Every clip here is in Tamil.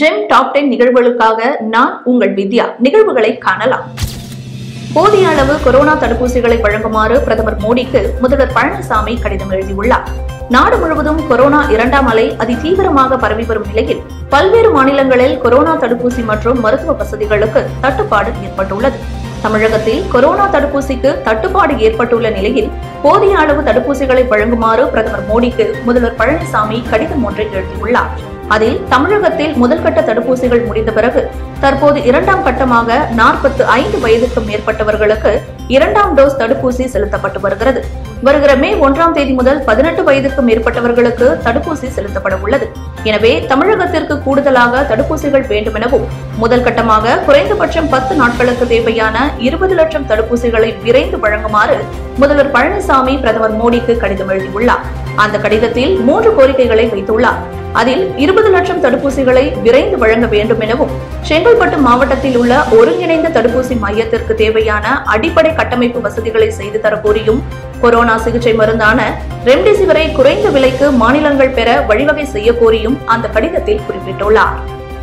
ஜெம் டாப் டென் நிகழ்வுகளுக்காக நான் உங்கள் வித்யா நிகழ்வுகளை காணலாம் போதிய அளவு கொரோனா தடுப்பூசிகளை வழங்குமாறு பிரதமர் மோடிக்கு முதல்வர் பழனிசாமி கடிதம் எழுதியுள்ளார் நாடு முழுவதும் கொரோனா இரண்டாம் அலை அதிதீவிரமாக பரவி வரும் நிலையில் பல்வேறு மாநிலங்களில் கொரோனா தடுப்பூசி மற்றும் மருத்துவ வசதிகளுக்கு தட்டுப்பாடு ஏற்பட்டுள்ளது தமிழகத்தில் கொரோனா தடுப்பூசிக்கு தட்டுப்பாடு ஏற்பட்டுள்ள நிலையில் போதிய அளவு தடுப்பூசிகளை வழங்குமாறு பிரதமர் மோடிக்கு முதல்வர் பழனிசாமி கடிதம் ஒன்றை எழுதியுள்ளார் அதில் தமிழகத்தில் முதல்கட்ட தடுப்பூசிகள் முடிந்த பிறகு தற்போது இரண்டாம் கட்டமாக நாற்பத்து ஐந்து வயதுக்கு மேற்பட்டவர்களுக்கு இரண்டாம் டோஸ் தடுப்பூசி செலுத்தப்பட்டு வருகிறது வருகிற மே ஒன்றாம் தேதி முதல் பதினெட்டு வயதுக்கு மேற்பட்டவர்களுக்கு தடுப்பூசி செலுத்தப்பட உள்ளது எனவே தமிழகத்திற்கு கூடுதலாக தடுப்பூசிகள் வேண்டுமெனவும் முதல் கட்டமாக குறைந்தபட்சம் பத்து நாட்களுக்கு தேவையான இருபது லட்சம் தடுப்பூசிகளை விரைந்து வழங்குமாறு முதல்வர் பழனிசாமி பிரதமர் மோடிக்கு கடிதம் எழுதியுள்ளார் அந்த கடிதத்தில் மூன்று கோரிக்கைகளை வைத்துள்ளார் அதில் இருபது லட்சம் தடுப்பூசிகளை விரைந்து வழங்க வேண்டும் எனவும் செங்கல்பட்டு மாவட்டத்தில் உள்ள ஒருங்கிணைந்த தடுப்பூசி மையத்திற்கு தேவையான அடிப்படை கட்டமைப்பு வசதிகளை செய்து தர கோரியும் கொரோனா சிகிச்சை மருந்தான ரெம்டெசிவிரை குறைந்த விலைக்கு மாநிலங்கள் பெற வழிவகை செய்ய கோரியும் அந்த கடிதத்தில் குறிப்பிட்டுள்ளார்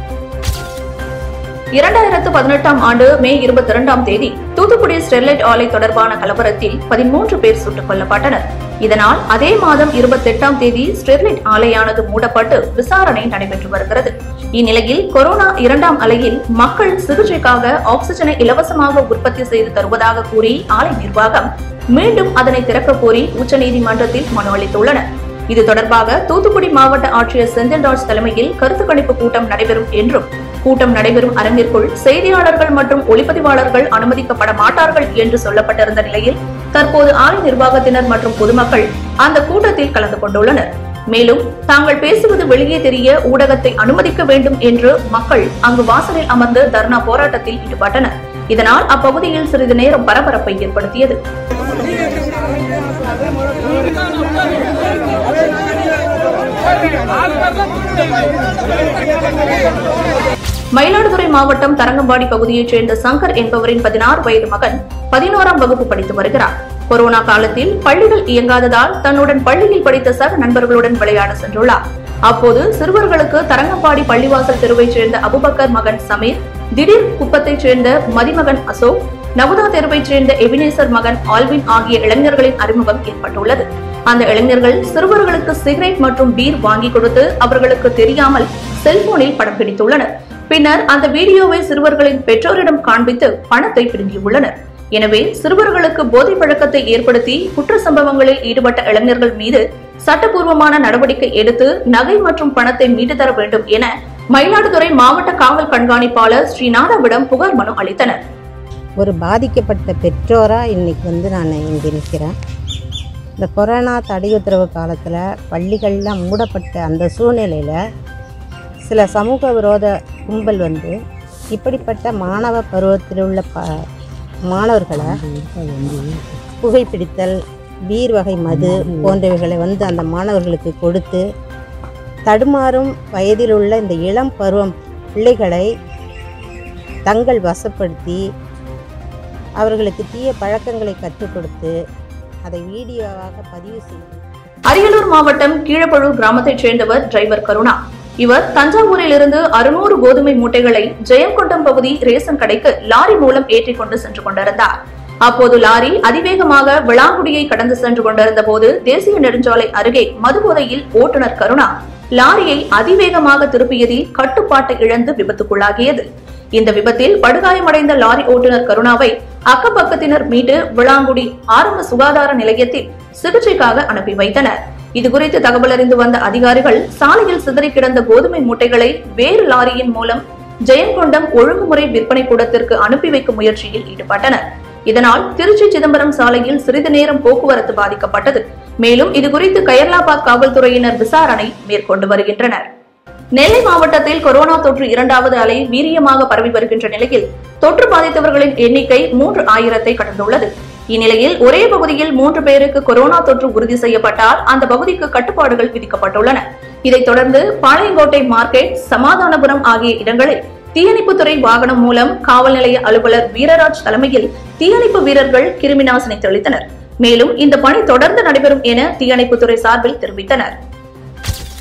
இரண்டாயிரத்து பதினெட்டாம் ஆண்டு மே இருபத்தி இரண்டாம் தேதி தூத்துக்குடி ஸ்டெர்லைட் ஆலை தொடர்பான கலவரத்தில் பதிமூன்று பேர் சுட்டுக் கொல்லப்பட்டனர் இதனால் அதே மாதம் இருபத்தி எட்டாம் தேதி ஸ்டெர்லைட் ஆலையானது மூடப்பட்டு விசாரணை நடைபெற்று வருகிறது இந்நிலையில் கொரோனா இரண்டாம் அலையில் மக்கள் சிகிச்சைக்காக ஆக்சிஜனை இலவசமாக உற்பத்தி செய்து தருவதாக கூறி ஆலை நிர்வாகம் மீண்டும் அதனை திறக்க கோரி உச்சநீதிமன்றத்தில் மனு அளித்துள்ளனர் இது தொடர்பாக தூத்துக்குடி மாவட்ட ஆட்சியர் செந்தில் ராஜ் தலைமையில் கருத்து கணிப்பு கூட்டம் நடைபெறும் என்றும் கூட்டம் நடைபெறும் அரங்கிற்குள் செய்தியாளர்கள் மற்றும் ஒளிப்பதிவாளர்கள் அனுமதிக்கப்பட மாட்டார்கள் என்று சொல்லப்பட்டிருந்த நிலையில் தற்போது ஆலை நிர்வாகத்தினர் மற்றும் பொதுமக்கள் அந்த கூட்டத்தில் கலந்து கொண்டுள்ளனர் மேலும் தாங்கள் பேசுவது வெளியே தெரிய ஊடகத்தை அனுமதிக்க வேண்டும் என்று மக்கள் அங்கு வாசலில் அமர்ந்து தர்ணா போராட்டத்தில் ஈடுபட்டனர் இதனால் அப்பகுதியில் சிறிது நேரம் பரபரப்பை ஏற்படுத்தியது மயிலாடுதுறை மாவட்டம் தரங்கம்பாடி பகுதியைச் சேர்ந்த சங்கர் என்பவரின் பதினாறு வயது மகன் பதினோராம் வகுப்பு படித்து வருகிறார் கொரோனா காலத்தில் பள்ளிகள் இயங்காததால் தன்னுடன் பள்ளியில் படித்த சக நண்பர்களுடன் விளையாட சென்றுள்ளார் அப்போது சிறுவர்களுக்கு தரங்கம்பாடி பள்ளிவாசல் தெருவைச் சேர்ந்த அபுபக்கர் மகன் சமீர் திடீர் குப்பத்தைச் சேர்ந்த மதிமகன் அசோக் நவுதா தெருவைச் சேர்ந்த எபினேசர் மகன் ஆல்வின் ஆகிய இளைஞர்களின் அறிமுகம் ஏற்பட்டுள்ளது அந்த இளைஞர்கள் சிறுவர்களுக்கு சிகரெட் மற்றும் பீர் வாங்கி கொடுத்து அவர்களுக்கு தெரியாமல் செல்போனில் படம் பிடித்துள்ளனர் பின்னர் அந்த வீடியோவை சிறுவர்களின் பெற்றோரிடம் காண்பித்து பணத்தை பிடுங்கியுள்ளனர் எனவே சிறுவர்களுக்கு போதை பழக்கத்தை ஏற்படுத்தி குற்ற சம்பவங்களில் ஈடுபட்ட இளைஞர்கள் மீது சட்டப்பூர்வமான நடவடிக்கை எடுத்து நகை மற்றும் பணத்தை மீட்டு தர வேண்டும் என மயிலாடுதுறை மாவட்ட காவல் கண்காணிப்பாளர் ஸ்ரீநாதாவிடம் புகார் மனு அளித்தனர் ஒரு பாதிக்கப்பட்ட பெற்றோராக இன்றைக்கி வந்து நான் இங்கே நிற்கிறேன் இந்த கொரோனா தடை உத்தரவு காலத்தில் பள்ளிகள்லாம் மூடப்பட்ட அந்த சூழ்நிலையில் சில சமூக விரோத கும்பல் வந்து இப்படிப்பட்ட மாணவ பருவத்தில் உள்ள ப மாணவர்களை புகைப்பிடித்தல் பீர் வகை மது போன்றவைகளை வந்து அந்த மாணவர்களுக்கு கொடுத்து தடுமாறும் வயதில் உள்ள இந்த இளம் பருவம் பிள்ளைகளை தங்கள் வசப்படுத்தி அவர்களுக்கு தீய பழக்கங்களை கற்றுக் கொடுத்து அதை வீடியோவாக பதிவு செய்து அரியலூர் மாவட்டம் கீழப்பழூர் கிராமத்தைச் சேர்ந்தவர் டிரைவர் கருணா இவர் தஞ்சாவூரில் இருந்து அறுநூறு கோதுமை மூட்டைகளை ஜெயங்கொண்டம் பகுதி ரேசன் கடைக்கு லாரி மூலம் ஏற்றிக் கொண்டு சென்று கொண்டிருந்தார் அப்போது லாரி அதிவேகமாக விளாங்குடியை கடந்து சென்று கொண்டிருந்த போது தேசிய நெடுஞ்சாலை அருகே மதுபோதையில் ஓட்டுநர் கருணா லாரியை அதிவேகமாக திருப்பியதில் கட்டுப்பாட்டை இழந்து விபத்துக்குள்ளாகியது இந்த விபத்தில் படுகாயமடைந்த லாரி ஓட்டுநர் கருணாவை அக்கப்பக்கத்தினர் மீட்டு விளாங்குடி ஆரம்ப சுகாதார நிலையத்தில் சிகிச்சைக்காக அனுப்பி வைத்தனர் இதுகுறித்து தகவல் அறிந்து வந்த அதிகாரிகள் சாலையில் சிதறி கிடந்த கோதுமை மூட்டைகளை வேறு லாரியின் மூலம் ஜெயங்கொண்டம் ஒழுங்குமுறை விற்பனை கூடத்திற்கு அனுப்பி வைக்கும் முயற்சியில் ஈடுபட்டனர் இதனால் திருச்சி சிதம்பரம் சாலையில் சிறிது நேரம் போக்குவரத்து பாதிக்கப்பட்டது மேலும் இதுகுறித்து கயர்லாபாத் காவல்துறையினர் விசாரணை மேற்கொண்டு வருகின்றனர் நெல்லை மாவட்டத்தில் கொரோனா தொற்று இரண்டாவது அலை வீரியமாக பரவி வருகின்ற நிலையில் தொற்று பாதித்தவர்களின் எண்ணிக்கை மூன்று ஆயிரத்தை கடந்துள்ளது இந்நிலையில் ஒரே பகுதியில் மூன்று பேருக்கு கொரோனா தொற்று உறுதி செய்யப்பட்டால் அந்த பகுதிக்கு கட்டுப்பாடுகள் விதிக்கப்பட்டுள்ளன இதைத் தொடர்ந்து பாளையங்கோட்டை மார்க்கெட் சமாதானபுரம் ஆகிய இடங்களில் தீயணைப்புத்துறை வாகனம் மூலம் காவல் நிலைய அலுவலர் வீரராஜ் தலைமையில் தீயணைப்பு வீரர்கள் கிருமிநாசினி தெளித்தனர் மேலும் இந்த பணி தொடர்ந்து நடைபெறும் என தீயணைப்புத்துறை சார்பில் தெரிவித்தனர்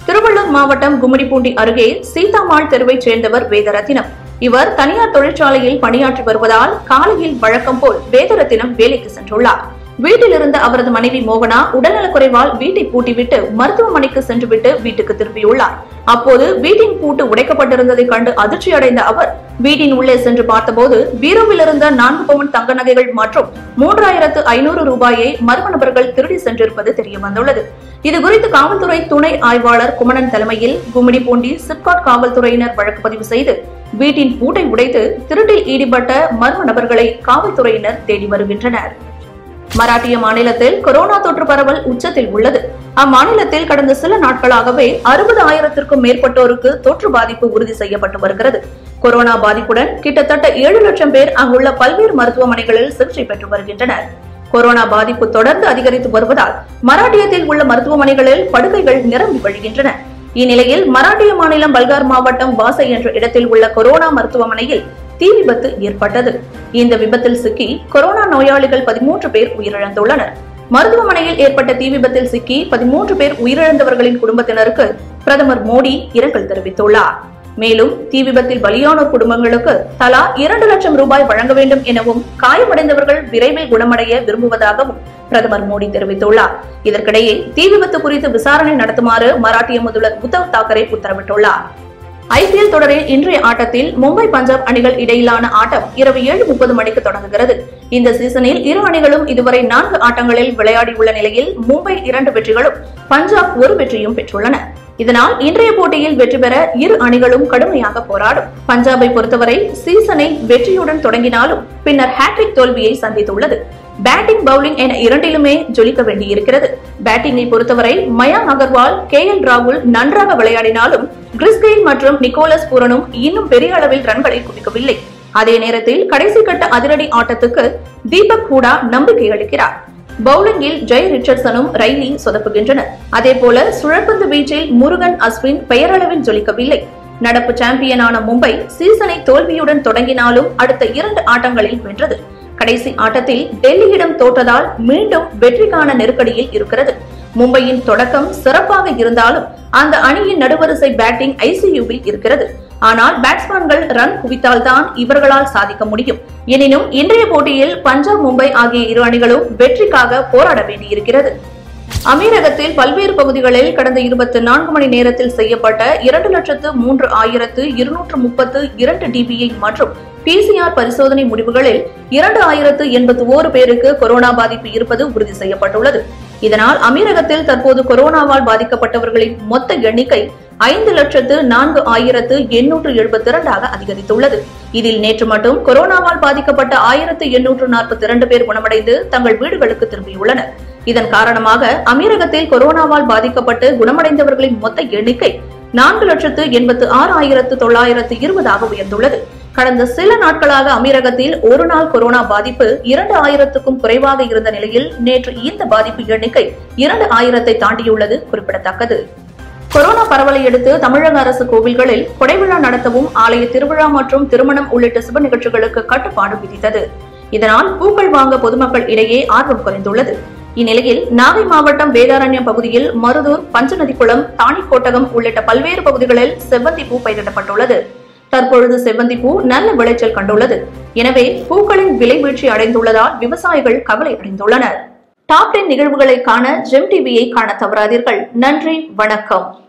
திருவள்ளூர் மாவட்டம் கும்மிடிப்பூண்டி அருகே சீதாமாள் தெருவைச் சேர்ந்தவர் வேதரத்தினம் இவர் தனியார் தொழிற்சாலையில் பணியாற்றி வருவதால் காலையில் வழக்கம் போல் வேதரத்தினம் வேலைக்கு சென்றுள்ளார் வீட்டில் இருந்த அவரது மனைவி மோகனா உடல்நலக்குறைவால் வீட்டை பூட்டிவிட்டு மருத்துவமனைக்கு சென்றுவிட்டு வீட்டுக்கு திரும்பியுள்ளார் அப்போது வீட்டின் பூட்டு உடைக்கப்பட்டிருந்ததை கண்டு அதிர்ச்சி அடைந்த அவர் வீட்டின் உள்ளே சென்று பார்த்தபோது பீரோவில் இருந்த நான்கு பவுன் தங்க நகைகள் மற்றும் மூன்றாயிரத்து ஐநூறு ரூபாயை மர்ம நபர்கள் திருடி சென்றிருப்பது தெரிய வந்துள்ளது இதுகுறித்து காவல்துறை துணை ஆய்வாளர் குமணன் தலைமையில் கும்மிடிப்பூண்டி சிப்காட் காவல்துறையினர் வழக்கு பதிவு செய்து வீட்டின் பூட்டை உடைத்து திருட்டில் ஈடுபட்ட மர்ம நபர்களை காவல்துறையினர் தேடி வருகின்றனர் மராட்டிய மாநிலத்தில் கொரோனா தொற்று பரவல் உச்சத்தில் உள்ளது அம்மாநிலத்தில் கடந்த சில நாட்களாகவே அறுபது ஆயிரத்திற்கும் மேற்பட்டோருக்கு தொற்று பாதிப்பு உறுதி செய்யப்பட்டு வருகிறது கொரோனா பாதிப்புடன் கிட்டத்தட்ட ஏழு லட்சம் பேர் அங்குள்ள பல்வேறு மருத்துவமனைகளில் சிகிச்சை பெற்று வருகின்றனர் கொரோனா பாதிப்பு தொடர்ந்து அதிகரித்து வருவதால் மராட்டியத்தில் உள்ள மருத்துவமனைகளில் படுக்கைகள் நிரம்பி வழிகின்றன இந்நிலையில் மராட்டிய மாநிலம் பல்கார் மாவட்டம் வாசை என்ற இடத்தில் உள்ள கொரோனா மருத்துவமனையில் தீ விபத்து ஏற்பட்டது இந்த விபத்தில் சிக்கி கொரோனா நோயாளிகள் பதிமூன்று பேர் உயிரிழந்துள்ளனர் மருத்துவமனையில் ஏற்பட்ட தீ விபத்தில் சிக்கி பதிமூன்று பேர் உயிரிழந்தவர்களின் குடும்பத்தினருக்கு பிரதமர் மோடி இரங்கல் தெரிவித்துள்ளார் மேலும் தீ விபத்தில் பலியானோர் குடும்பங்களுக்கு தலா இரண்டு லட்சம் ரூபாய் வழங்க வேண்டும் எனவும் காயமடைந்தவர்கள் விரைவில் குணமடைய விரும்புவதாகவும் பிரதமர் மோடி தெரிவித்துள்ளார் இதற்கிடையே தீ விபத்து குறித்து விசாரணை நடத்துமாறு மராட்டிய முதல்வர் உத்தவ் தாக்கரே உத்தரவிட்டுள்ளார் ஐபிஎல் தொடரில் இன்றைய ஆட்டத்தில் மும்பை பஞ்சாப் அணிகள் இடையிலான ஆட்டம் இரவு ஏழு முப்பது மணிக்கு தொடங்குகிறது இந்த சீசனில் இரு அணிகளும் இதுவரை நான்கு ஆட்டங்களில் விளையாடியுள்ள நிலையில் மும்பை இரண்டு வெற்றிகளும் பஞ்சாப் ஒரு வெற்றியும் பெற்றுள்ளன இதனால் இன்றைய போட்டியில் வெற்றி பெற இரு அணிகளும் கடுமையாக போராடும் பஞ்சாபை பொறுத்தவரை சீசனை வெற்றியுடன் தொடங்கினாலும் பின்னர் ஹேட்ரிக் தோல்வியை சந்தித்துள்ளது பேட்டிங் பவுலிங் என இரண்டிலுமே ஜொலிக்க வேண்டியிருக்கிறது பேட்டிங்கை பொறுத்தவரை மயாங்க் அகர்வால் கே எல் ராகுல் நன்றாக விளையாடினாலும் கிறிஸ்கெயில் மற்றும் நிக்கோலஸ் பூரனும் இன்னும் பெரிய அளவில் ரன்களை குவிக்கவில்லை அதே நேரத்தில் கடைசி கட்ட அதிரடி ஆட்டத்துக்கு தீபக் ஹூடா நம்பிக்கை அளிக்கிறார் பவுலிங்கில் ஜெய் ரிச்சர்ட்சனும் ரைலி சொதப்புகின்றனர் அதேபோல சுழற்பந்து வீச்சில் முருகன் அஸ்வின் பெயரளவில் ஜொலிக்கவில்லை நடப்பு சாம்பியனான மும்பை சீசனை தோல்வியுடன் தொடங்கினாலும் அடுத்த இரண்டு ஆட்டங்களில் வென்றது கடைசி ஆட்டத்தில் டெல்லியிடம் தோற்றதால் மீண்டும் வெற்றிக்கான நெருக்கடியில் இருக்கிறது மும்பையின் தொடக்கம் சிறப்பாக இருந்தாலும் அந்த அணியின் நடுவரிசை பேட்டிங் ஐசியூவில் இருக்கிறது ஆனால் பேட்ஸ்மேன்கள் ரன் குவித்தால்தான் இவர்களால் சாதிக்க முடியும் எனினும் இன்றைய போட்டியில் பஞ்சாப் மும்பை ஆகிய இரு அணிகளும் வெற்றிக்காக போராட வேண்டியிருக்கிறது அமீரகத்தில் பல்வேறு பகுதிகளில் கடந்த இருபத்தி நான்கு மணி நேரத்தில் செய்யப்பட்ட இரண்டு லட்சத்து மூன்று ஆயிரத்து இருநூற்று முப்பத்து இரண்டு டிபிஐ மற்றும் பிசிஆர் பரிசோதனை முடிவுகளில் இரண்டு ஆயிரத்து எண்பத்தி ஓரு பேருக்கு கொரோனா பாதிப்பு இருப்பது உறுதி செய்யப்பட்டுள்ளது இதனால் அமீரகத்தில் தற்போது கொரோனாவால் பாதிக்கப்பட்டவர்களின் மொத்த எண்ணிக்கை ஐந்து லட்சத்து நான்கு ஆயிரத்து எண்ணூற்று எழுபத்தி இரண்டாக அதிகரித்துள்ளது இதில் நேற்று மட்டும் கொரோனாவால் பாதிக்கப்பட்ட ஆயிரத்து எண்ணூற்று நாற்பத்தி இரண்டு பேர் குணமடைந்து தங்கள் வீடுகளுக்கு திரும்பியுள்ளனர் இதன் காரணமாக அமீரகத்தில் கொரோனாவால் பாதிக்கப்பட்டு குணமடைந்தவர்களின் மொத்த எண்ணிக்கை நான்கு லட்சத்து எண்பத்து ஆறு ஆயிரத்து தொள்ளாயிரத்து இருபதாக உயர்ந்துள்ளது கடந்த சில நாட்களாக அமீரகத்தில் ஒரு நாள் கொரோனா பாதிப்பு இரண்டு ஆயிரத்துக்கும் குறைவாக இருந்த நிலையில் நேற்று இந்த பாதிப்பு எண்ணிக்கை இரண்டு ஆயிரத்தை தாண்டியுள்ளது குறிப்பிடத்தக்கது கொரோனா பரவலை அடுத்து தமிழக அரசு கோவில்களில் கொடைவிழா நடத்தவும் ஆலய திருவிழா மற்றும் திருமணம் உள்ளிட்ட சுப நிகழ்ச்சிகளுக்கு கட்டுப்பாடு விதித்தது இதனால் பூக்கள் வாங்க பொதுமக்கள் இடையே ஆர்வம் குறைந்துள்ளது இந்நிலையில் நாகை மாவட்டம் வேதாரண்யம் பகுதியில் மருதூர் பஞ்சநதிக்குளம் தாணிக்கோட்டகம் உள்ளிட்ட பல்வேறு பகுதிகளில் செவ்வந்தி பூ பயிரிடப்பட்டுள்ளது தற்பொழுது செவ்வந்தி பூ நல்ல விளைச்சல் கண்டுள்ளது எனவே பூக்களின் விலை வீழ்ச்சி அடைந்துள்ளதால் விவசாயிகள் கவலை அடைந்துள்ளனர் டாப் டென் நிகழ்வுகளை காண ஜெம் டிவியை காண தவறாதீர்கள் நன்றி வணக்கம்